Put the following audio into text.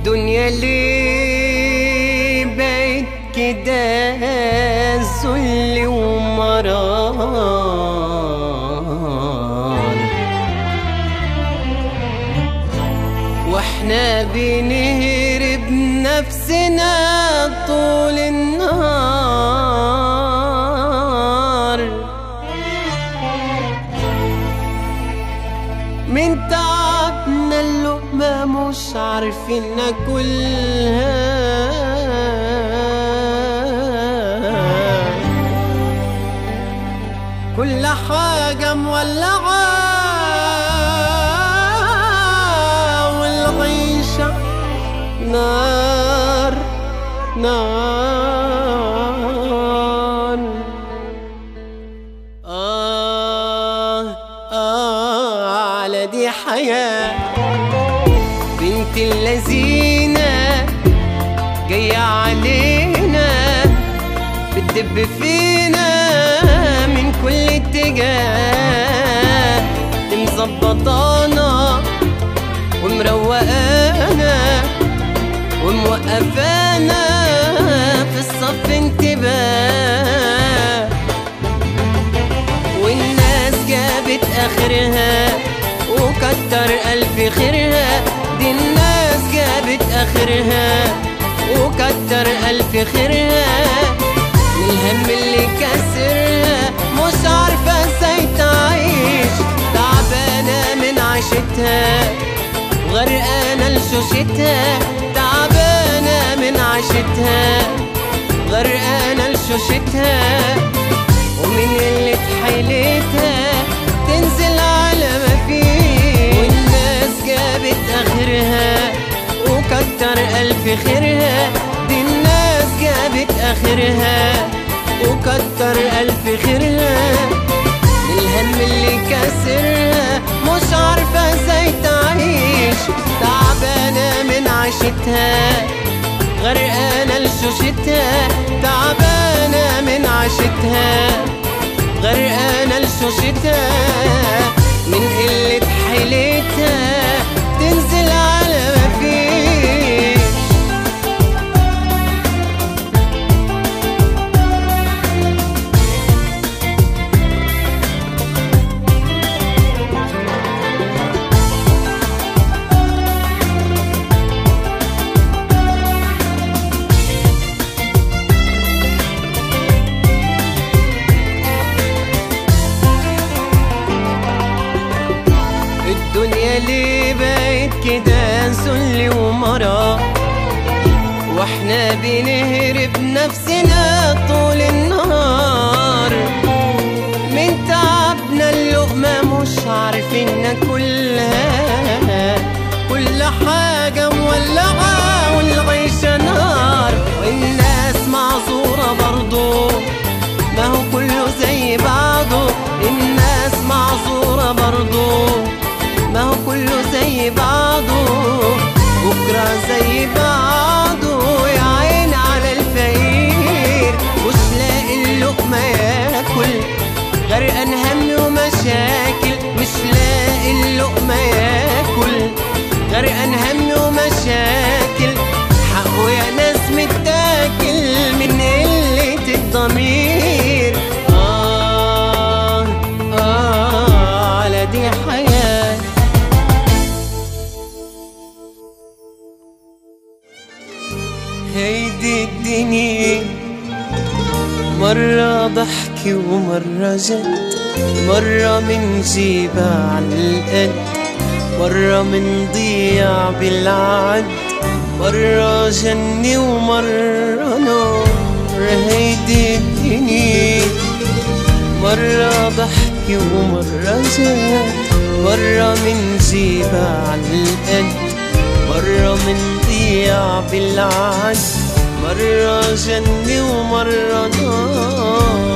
الدنيا ليه بقت كده ذل ومرار واحنا بنهرب نفسنا طول النهار من تعبنا اللقمة مش عارفين ناكلها كل حاجة مولعة والعيشة نار نار آه آه على دي حياة بنت اللذينة جاية علينا بتدب فينا من كل اتجاه دي مظبطانا ومروقانا وموقفانا في الصف انتباه والناس جابت اخرها وكتر الف خيرها دي الناس جابت اخرها وكتر الف خيرها من الهم اللي كسرها مش عارفه ازاي تعيش تعبانه من عيشتها غرقانه لشوشتها تعبانه من عيشتها غرقانه لشوشتها ومن قلة حيلتها تنزل على ما فيه والناس جابت اخرها وكتر الف خيرها دي الناس جابت اخرها وكتر الف خيرها من الهم اللي كسرها مش عارفة ازاي تعيش تعبانة من عيشتها غرقانة لشوشتها تعبانة من عيشتها غرقانة لشوشتها من قلة حيلتها تنزل على ما فيش الدنيا ليه بقت كده ذل ومرار واحنا بنهرب نفسنا طول النهار من تعبنا اللقمة مش عارفين ناكلها كل حاجة مولعة والعيشة نار والناس معذورة برضو ما هو كله زي بعضه الناس معذورة برضو ما هو كله زي بعضه بكرة زي بعضه يا عين على الفقير مش لاقي اللقمة ياكل غرقان هم ومشاكل مش لاقي اللقمة ياكل غرقان هم ومشاكل حقه يا ناس متاكل من قلة الضمير آه آه على دي حياة هيدي الدنيا مرة ضحك ومرة جد مرة من جيبة عالقد مرة من ضيع بالعد مرة جنة ومرة نار هيدي الدنيا مرة ضحك ومرة جد مرة من جيبة عالقد مرة من ضيع بالعد مرة جنة ومرة نار